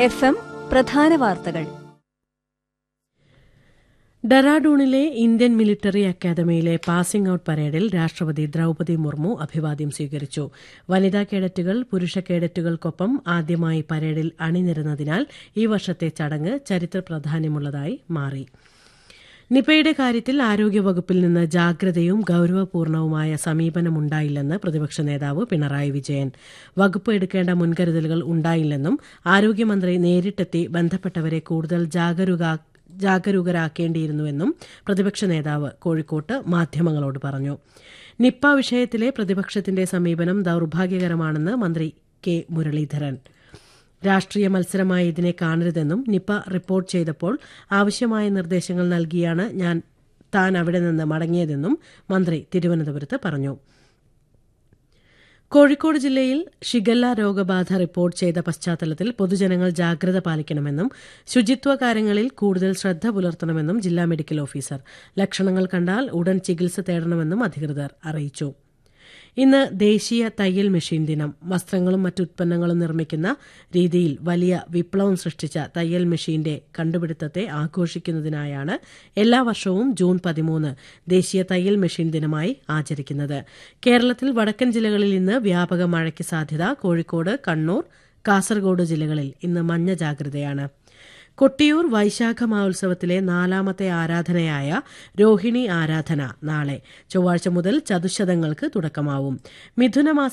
F M പ്രധാന വാർത്തകൾ ഡെറാഡൂണിലെ ഇന്ത്യൻ മിലിറ്ററി അക്കാദമിയിലെ പാസിംഗ് ഔട്ട് പരേഡിൽ രാഷ്ട്രപതി ദ്രൌപതി മുർമു അഭിവാദ്യം സ്വീകരിച്ചു വനിതാ കേഡറ്റുകൾ പുരുഷ കേഡറ്റുകൾക്കൊപ്പം ആദ്യമായി പരേഡിൽ അണിനിരന്നതിനാൽ ഈ വർഷത്തെ ചടങ്ങ് ചരിത്ര പ്രാധാന്യമുള്ളതായി മാറി നിപയുടെ കാര്യത്തിൽ ആരോഗ്യവകുപ്പിൽ നിന്ന് ജാഗ്രതയും ഗൌരവപൂർണവുമായ സമീപനമുണ്ടായില്ലെന്ന് പ്രതിപക്ഷ നേതാവ് പിണറായി വിജയൻ വകുപ്പ് എടുക്കേണ്ട മുൻകരുതലുകൾ ഉണ്ടായില്ലെന്നും ആരോഗ്യമന്ത്രി നേരിട്ടെത്തി ബന്ധപ്പെട്ടവരെ കൂടുതൽ ജാഗരൂക ജാഗരൂകരാക്കേണ്ടിയിരുന്നുവെന്നും പ്രതിപക്ഷ നേതാവ് കോഴിക്കോട്ട് മാധ്യമങ്ങളോട് പറഞ്ഞു നിപ്പ വിഷയത്തിലെ പ്രതിപക്ഷത്തിന്റെ സമീപനം ദൌർഭാഗ്യകരമാണെന്ന് മന്ത്രി കെ മുരളീധരൻ രാഷ്ട്രീയ മത്സരമായി ഇതിനെ കാണരുതെന്നും നിപ്പ റിപ്പോർട്ട് ചെയ്തപ്പോൾ ആവശ്യമായ നിർദ്ദേശങ്ങൾ നൽകിയാണ് ഞാൻ താൻ അവിടെ നിന്ന് മടങ്ങിയതെന്നും മന്ത്രി തിരുവനന്തപുരത്ത് പറഞ്ഞു കോഴിക്കോട് ജില്ലയിൽ ഷിഗല്ല രോഗബാധ റിപ്പോർട്ട് ചെയ്ത പശ്ചാത്തലത്തിൽ പൊതുജനങ്ങൾ ജാഗ്രത പാലിക്കണമെന്നും ശുചിത്വ കാര്യങ്ങളിൽ കൂടുതൽ ശ്രദ്ധ പുലർത്തണമെന്നും ജില്ലാ മെഡിക്കൽ ഓഫീസർ ലക്ഷണങ്ങൾ കണ്ടാൽ ഉടൻ ചികിത്സ തേടണമെന്നും അധികൃതർ അറിയിച്ചു ഇന്ന് ദേശീയ തയ്യൽ മെഷീൻ ദിനം വസ്ത്രങ്ങളും മറ്റുത്പന്നങ്ങളും നിർമ്മിക്കുന്ന രീതിയിൽ വലിയ വിപ്ലവം സൃഷ്ടിച്ച തയ്യൽ മെഷീന്റെ കണ്ടുപിടുത്തത്തെ ആഘോഷിക്കുന്നതിനായാണ് എല്ലാ വർഷവും ജൂൺ പതിമൂന്ന് ദേശീയ തയ്യൽ മെഷീൻ ദിനമായി ആചരിക്കുന്നത് കേരളത്തിൽ വടക്കൻ ജില്ലകളിൽ ഇന്ന് വ്യാപക മഴയ്ക്ക് സാധ്യത കോഴിക്കോട് കണ്ണൂർ കാസർഗോഡ് ജില്ലകളിൽ ഇന്ന് മഞ്ഞ ജാഗ്രതയാണ് കൊട്ടിയൂർ വൈശാഖ മഹോത്സവത്തിലെ നാലാമത്തെ ആരാധനയായ രോഹിണി ആരാധന നാളെ ചൊവ്വാഴ്ച മുതൽ ചതുശതങ്ങൾക്ക് തുടക്കമാവും മിഥുനമാസ